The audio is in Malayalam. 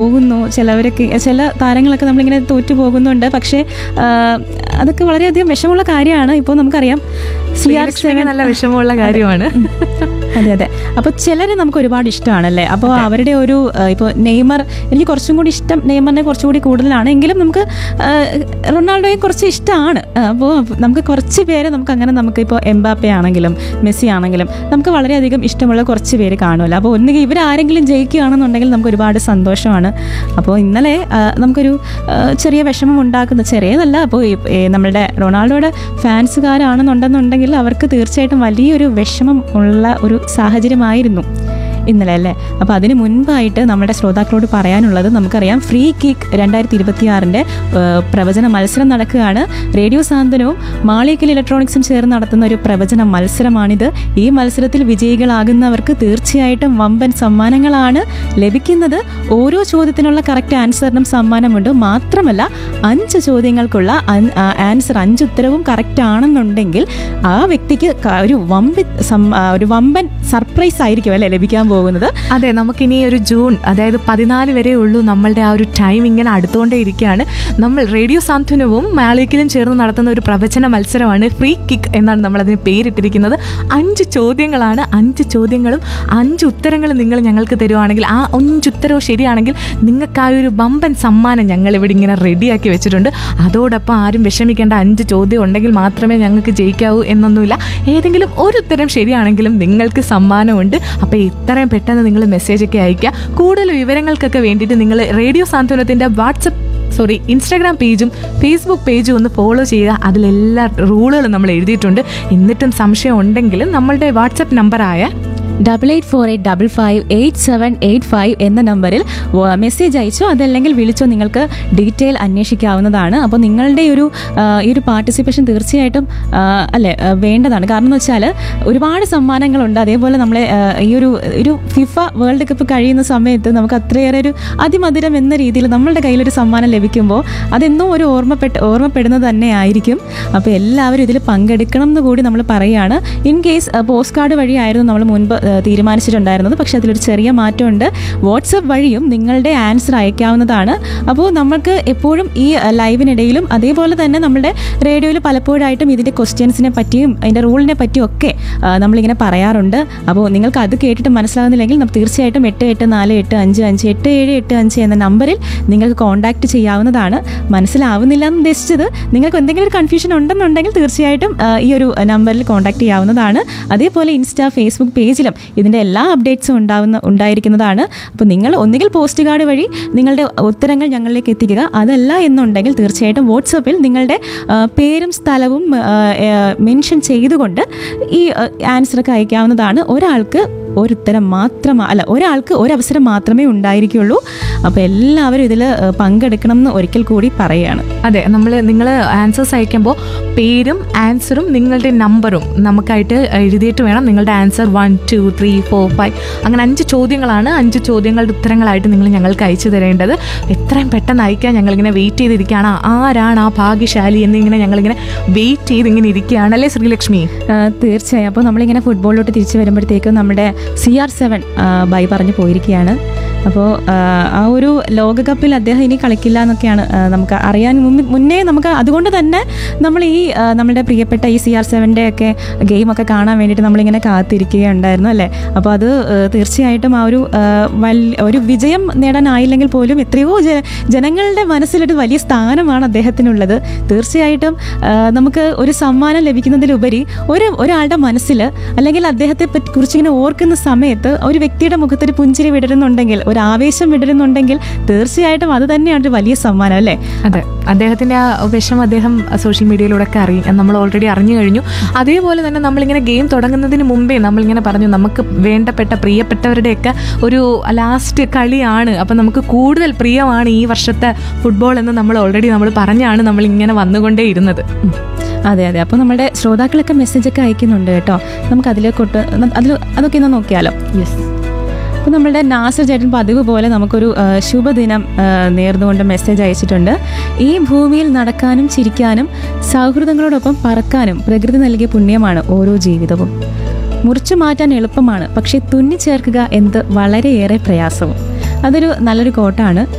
പോകുന്നു ചിലവരൊക്കെ ചില താരങ്ങളൊക്കെ നമ്മളിങ്ങനെ തോറ്റു പോകുന്നുണ്ട് പക്ഷേ ആ, അതൊക്കെ വളരെയധികം വിഷമമുള്ള കാര്യമാണ് ഇപ്പോൾ നമുക്കറിയാം സി ആർ ശ്രീലക്ഷ്മിക്ക് നല്ല വിഷമമുള്ള കാര്യമാണ് അതെ അതെ അപ്പോൾ ചിലരെ നമുക്ക് ഒരുപാട് ഇഷ്ടമാണല്ലേ അപ്പോൾ അവരുടെ ഒരു ഇപ്പോൾ നെയ്മർ എനിക്ക് കുറച്ചും കൂടി ഇഷ്ടം നെയ്മറിനെ കുറച്ചുകൂടി കൂടുതലാണ് എങ്കിലും നമുക്ക് ആ, റൊണാൾഡോയെ കുറച്ച് ഇഷ്ടമാണ് അപ്പോൾ നമുക്ക് കുറച്ച് പേര് നമുക്ക് അങ്ങനെ നമുക്ക് ഇപ്പോൾ എംബാപ്പെ ആണെങ്കിലും മെസ്സി ആണെങ്കിലും നമുക്ക് വളരെയധികം ഇഷ്ടമുള്ള കുറച്ച് പേര് കാണുമല്ലോ അപ്പോൾ ഒന്നുകിൽ ഇവരാരെങ്കിലും ജയിക്കുകയാണെന്നുണ്ടെങ്കിൽ നമുക്ക് ഒരുപാട് സന്തോഷമാണ് അപ്പോൾ ഇന്നലെ ആ, നമുക്കൊരു ആ, ചെറിയ വിഷമം ഉണ്ടാക്കുന്ന ചെറിയതല്ല അപ്പോൾ ഈ- ഈ നമ്മളുടെ റൊണാൾഡോയുടെ ഫാൻസുകാരാണെന്നുണ്ടെന്നുണ്ടെങ്കിൽ അവർക്ക് തീർച്ചയായിട്ടും വലിയൊരു വിഷമം ഉള്ള ഒരു സാഹചര്യമായിരുന്നു ഇന്നലെ അല്ലേ അപ്പോൾ അതിന് മുൻപായിട്ട് നമ്മുടെ ശ്രോതാക്കളോട് പറയാനുള്ളത് നമുക്കറിയാം ഫ്രീ കിക്ക് രണ്ടായിരത്തി ഇരുപത്തിയാറിൻ്റെ പ്രവചന മത്സരം നടക്കുകയാണ് റേഡിയോ സാന്ത്വനവും മാളിക്കൽ ഇലക്ട്രോണിക്സും ചേർന്ന് നടത്തുന്ന ഒരു പ്രവചന മത്സരമാണിത് ഈ മത്സരത്തിൽ വിജയികളാകുന്നവർക്ക് തീർച്ചയായിട്ടും വമ്പൻ സമ്മാനങ്ങളാണ് ലഭിക്കുന്നത് ഓരോ ചോദ്യത്തിനുള്ള കറക്റ്റ് ആൻസറിനും സമ്മാനമുണ്ട് മാത്രമല്ല അഞ്ച് ചോദ്യങ്ങൾക്കുള്ള അൻ- ആ, ആൻസർ അഞ്ച് ഉത്തരവും കറക്റ്റ് ആണെന്നുണ്ടെങ്കിൽ ആ വ്യക്തിക്ക് ക- ഒരു വമ്പൻ സം- ആ, ഒരു വമ്പൻ സർപ്രൈസ് ആയിരിക്കും അല്ലേ ലഭിക്കാൻ പോകുന്നത് അതെ നമുക്കിനി ഒരു ജൂൺ അതായത് പതിനാല് വരെ ഉള്ളൂ നമ്മളുടെ ആ ഒരു ടൈം ഇങ്ങനെ അടുത്തുകൊണ്ടേ ഇരിക്കുകയാണ് നമ്മൾ റേഡിയോ സാന്ത്വനവും മാളിക്കലും ചേർന്ന് നടത്തുന്ന ഒരു പ്രവചന മത്സരമാണ് ഫ്രീ കിക്ക് എന്നാണ് നമ്മൾ അതിന് പേരിട്ടിരിക്കുന്നത് അഞ്ച് ചോദ്യങ്ങളാണ് അഞ്ച് ചോദ്യങ്ങളും അഞ്ച് ഉത്തരങ്ങളും നിങ്ങൾ ഞങ്ങൾക്ക് തരുവാണെങ്കിൽ ആ അഞ്ച് ഉത്തരവും ശരിയാണെങ്കിൽ നിങ്ങൾക്ക് ആ ഒരു ബമ്പൻ സമ്മാനം ഞങ്ങൾ ഇവിടെ ഇങ്ങനെ റെഡിയാക്കി വെച്ചിട്ടുണ്ട് അതോടൊപ്പം ആരും വിഷമിക്കേണ്ട അഞ്ച് ചോദ്യം ഉണ്ടെങ്കിൽ മാത്രമേ ഞങ്ങൾക്ക് ജയിക്കാവൂ എന്നൊന്നുമില്ല ഏതെങ്കിലും ഒരു ഉത്തരം ശരിയാണെങ്കിലും നിങ്ങൾക്ക് സമ്മാനമുണ്ട് അപ്പോൾ ഇത്രയും പെട്ടെന്ന് നിങ്ങൾ മെസ്സേജൊക്കെ അയയ്ക്കുക കൂടുതൽ വിവരങ്ങൾക്കൊക്കെ വേണ്ടിയിട്ട് നിങ്ങൾ റേഡിയോ സാന്ത്വനത്തിൻ്റെ വാട്സപ്പ് സോറി ഇൻസ്റ്റാഗ്രാം പേജും ഫേസ്ബുക്ക് പേജും ഒന്ന് ഫോളോ ചെയ്യുക അതിലെല്ലാ റൂളുകളും നമ്മൾ എഴുതിയിട്ടുണ്ട് എന്നിട്ടും സംശയം ഉണ്ടെങ്കിൽ നമ്മളുടെ വാട്സപ്പ് നമ്പറായ double eight four eight double five eight seven eight five എന്ന നമ്പറിൽ വ- മെസ്സേജ് അയച്ചോ അതല്ലെങ്കിൽ വിളിച്ചോ നിങ്ങൾക്ക് ഡീറ്റെയിൽ അന്വേഷിക്കാവുന്നതാണ് അപ്പോൾ നിങ്ങളുടെ ഒരു ആ, ഈ ഒരു പാർട്ടിസിപ്പേഷൻ തീർച്ചയായിട്ടും ആ, അല്ലേ ആ, വേണ്ടതാണ് കാരണം എന്ന് വെച്ചാൽ ഒരുപാട് സമ്മാനങ്ങളുണ്ട് അതേപോലെ നമ്മളെ ആ, ഈ ഒരു ഒരു ഫിഫ വേൾഡ് കപ്പ് കഴിയുന്ന സമയത്ത് നമുക്ക് അത്രയേറെ ഒരു അതിമധുരം എന്ന രീതിയിൽ നമ്മളുടെ കയ്യിലൊരു സമ്മാനം ലഭിക്കുമ്പോൾ അതെന്നോ ഒരു ഓർമ്മപ്പെട്ട് ഓർമ്മപ്പെടുന്നത് തന്നെ ആയിരിക്കും അപ്പോൾ എല്ലാവരും ഇതിൽ പങ്കെടുക്കണം എന്ന് കൂടി നമ്മൾ പറയുകയാണ് ഇൻ കേസ് പോസ്റ്റ് കാർഡ് വഴിയായിരുന്നു നമ്മൾ മുൻപ് ആ, തീരുമാനിച്ചിട്ടുണ്ടായിരുന്നത് പക്ഷേ അതിലൊരു ചെറിയ മാറ്റമുണ്ട് വാട്സപ്പ് വഴിയും നിങ്ങളുടെ ആൻസർ അയക്കാവുന്നതാണ് അപ്പോൾ നമുക്ക് എപ്പോഴും ഈ ആ, ലൈവിനിടയിലും അതേപോലെ തന്നെ നമ്മുടെ റേഡിയോയിൽ പലപ്പോഴായിട്ടും ഇതിൻ്റെ ക്വസ്റ്റ്യൻസിനെ പറ്റിയും അതിൻ്റെ റൂളിനെ പറ്റിയും ഒക്കെ ആ, നമ്മളിങ്ങനെ പറയാറുണ്ട് അപ്പോൾ നിങ്ങൾക്ക് അത് കേട്ടിട്ട് മനസ്സിലാകുന്നില്ലെങ്കിൽ നമുക്ക് തീർച്ചയായിട്ടും എട്ട് എട്ട് നാല് എട്ട് അഞ്ച് അഞ്ച് എട്ട് ഏഴ് എട്ട് അഞ്ച് എന്ന നമ്പറിൽ നിങ്ങൾക്ക് കോൺടാക്ട് ചെയ്യാവുന്നതാണ് മനസ്സിലാവുന്നില്ല എന്ന് ഉദ്ദേശിച്ചത് നിങ്ങൾക്ക് എന്തെങ്കിലും ഒരു കൺഫ്യൂഷൻ ഉണ്ടെന്നുണ്ടെങ്കിൽ തീർച്ചയായിട്ടും ആ, ഈ ഒരു നമ്പറിൽ കോൺടാക്ട് ചെയ്യാവുന്നതാണ് അതേപോലെ ഇൻസ്റ്റാ ഫേസ്ബുക്ക് പേജിലും ഇതിൻ്റെ എല്ലാ അപ്ഡേറ്റ്സും ഉണ്ടാവുന്ന ഉണ്ടായിരിക്കുന്നതാണ് അപ്പോൾ നിങ്ങൾ ഒന്നുകിൽ പോസ്റ്റ് കാർഡ് വഴി നിങ്ങളുടെ ഉത്തരങ്ങൾ ഞങ്ങളിലേക്ക് എത്തിക്കുക അതല്ല എന്നുണ്ടെങ്കിൽ തീർച്ചയായിട്ടും വാട്സപ്പിൽ നിങ്ങളുടെ ആ, പേരും സ്ഥലവും മെൻഷൻ ചെയ്തുകൊണ്ട് ഈ ആൻസറൊക്കെ അയക്കാവുന്നതാണ് ഒരാൾക്ക് ഒരു ഉത്തരം മാത്രം അല്ല ഒരാൾക്ക് ഒരവസരം മാത്രമേ ഉണ്ടായിരിക്കുള്ളൂ അപ്പോൾ എല്ലാവരും ഇതിൽ പങ്കെടുക്കണം എന്ന് ഒരിക്കൽ കൂടി പറയുകയാണ് അതെ നമ്മൾ നിങ്ങൾ ആൻസേഴ്സ് അയക്കുമ്പോൾ പേരും ആൻസറും നിങ്ങളുടെ നമ്പറും നമുക്കായിട്ട് എഴുതിയിട്ട് വേണം നിങ്ങളുടെ answer one two three four five അങ്ങനെ അഞ്ച് ചോദ്യങ്ങളാണ് അഞ്ച് ചോദ്യങ്ങളുടെ ഉത്തരങ്ങളായിട്ട് നിങ്ങൾ ഞങ്ങൾക്ക് അയച്ചു തരേണ്ടത് എത്രയും പെട്ടെന്ന് അയക്കാൻ ഞങ്ങളിങ്ങനെ വെയിറ്റ് ചെയ്തിരിക്കുകയാണ് ആരാണ് ആ ഭാഗ്യശാലി എന്നിങ്ങനെ ഞങ്ങളിങ്ങനെ വെയിറ്റ് ചെയ്ത് ഇങ്ങനെ ഇരിക്കുകയാണ് അല്ലേ ശ്രീലക്ഷ്മി ആ, തീർച്ചയായും അപ്പോൾ നമ്മളിങ്ങനെ ഫുട്ബോളിലോട്ട് തിരിച്ചു വരുമ്പോഴത്തേക്കും നമ്മുടെ സി ആർ സെവൻ ബൈ പറഞ്ഞു പോയിരിക്കുകയാണ് അപ്പോൾ ആ ഒരു ലോകകപ്പിൽ അദ്ദേഹം ഇനി കളിക്കില്ല എന്നൊക്കെയാണ് ആ, നമുക്ക് അറിയാൻ മുമ്പ് മുന്നേ നമുക്ക് അതുകൊണ്ട് തന്നെ നമ്മൾ ഈ ആ, നമ്മുടെ പ്രിയപ്പെട്ട ഈ സി ആർ സെവൻ്റെ ഒക്കെ ഗെയിമൊക്കെ കാണാൻ വേണ്ടിയിട്ട് നമ്മളിങ്ങനെ കാത്തിരിക്കുകയുണ്ടായിരുന്നു അല്ലേ അപ്പോൾ അത് ആ, തീർച്ചയായിട്ടും ആ ഒരു ആ, വൽ- ഒരു വിജയം നേടാനായില്ലെങ്കിൽ പോലും എത്രയോ ജ ജനങ്ങളുടെ മനസ്സിലൊരു വലിയ സ്ഥാനമാണ് അദ്ദേഹത്തിനുള്ളത് തീർച്ചയായിട്ടും ആ, നമുക്ക് ഒരു സമ്മാനം ലഭിക്കുന്നതിലുപരി ഒരു ഒരാളുടെ മനസ്സിൽ അല്ലെങ്കിൽ അദ്ദേഹത്തെ പറ്റി കുറിച്ചിങ്ങനെ ഓർക്കുന്ന സമയത്ത് ഒരു വ്യക്തിയുടെ മുഖത്തൊരു പുഞ്ചിരി വിടരുന്നുണ്ടെങ്കിൽ ഒരു ആവേശം വിടരുന്നുണ്ടെങ്കിൽ തീർച്ചയായിട്ടും അത് തന്നെയാണ് ഒരു വലിയ സമ്മാനം അല്ലേ അതെ അദ്ദേഹത്തിന്റെ ആ വിഷം അദ്ദേഹം സോഷ്യൽ മീഡിയയിലൂടെ ഒക്കെ അറിയും നമ്മൾ ഓൾറെഡി അറിഞ്ഞു കഴിഞ്ഞു അതേപോലെ തന്നെ നമ്മളിങ്ങനെ ഗെയിം തുടങ്ങുന്നതിന് മുമ്പേ നമ്മളിങ്ങനെ പറഞ്ഞു നമുക്ക് വേണ്ടപ്പെട്ട പ്രിയപ്പെട്ടവരുടെയൊക്കെ ഒരു ലാസ്റ്റ് കളിയാണ് അപ്പം നമുക്ക് കൂടുതൽ പ്രിയമാണ് ഈ വർഷത്തെ ഫുട്ബോൾ എന്ന് നമ്മൾ ഓൾറെഡി നമ്മൾ പറഞ്ഞാണ് നമ്മൾ ഇങ്ങനെ വന്നുകൊണ്ടേ ഇരുന്നത് ഉം. അതെ അതെ അപ്പോൾ നമ്മുടെ ശ്രോതാക്കളൊക്കെ മെസ്സേജൊക്കെ അയക്കുന്നുണ്ട് കേട്ടോ നമുക്ക് അതിലേക്കൊട്ട് അതിൽ അതൊക്കെ ഒന്ന് നോക്കിയാലോ യെസ് അപ്പോൾ നമ്മളുടെ നാസർ ചേട്ടൻ പതിവ് പോലെ നമുക്കൊരു ആ, ശുഭദിനം ആ, നേർന്നുകൊണ്ട് മെസ്സേജ് അയച്ചിട്ടുണ്ട് ഈ ഭൂമിയിൽ നടക്കാനും ചിരിക്കാനും സൗഹൃദങ്ങളോടൊപ്പം പറക്കാനും പ്രകൃതി നൽകിയ പുണ്യമാണ് ഓരോ ജീവിതവും മുറിച്ചു മാറ്റാൻ എളുപ്പമാണ് പക്ഷേ തുന്നിച്ചേർക്കുക എന്ത് വളരെയേറെ പ്രയാസവും അതൊരു നല്ലൊരു കോട്ടാണ്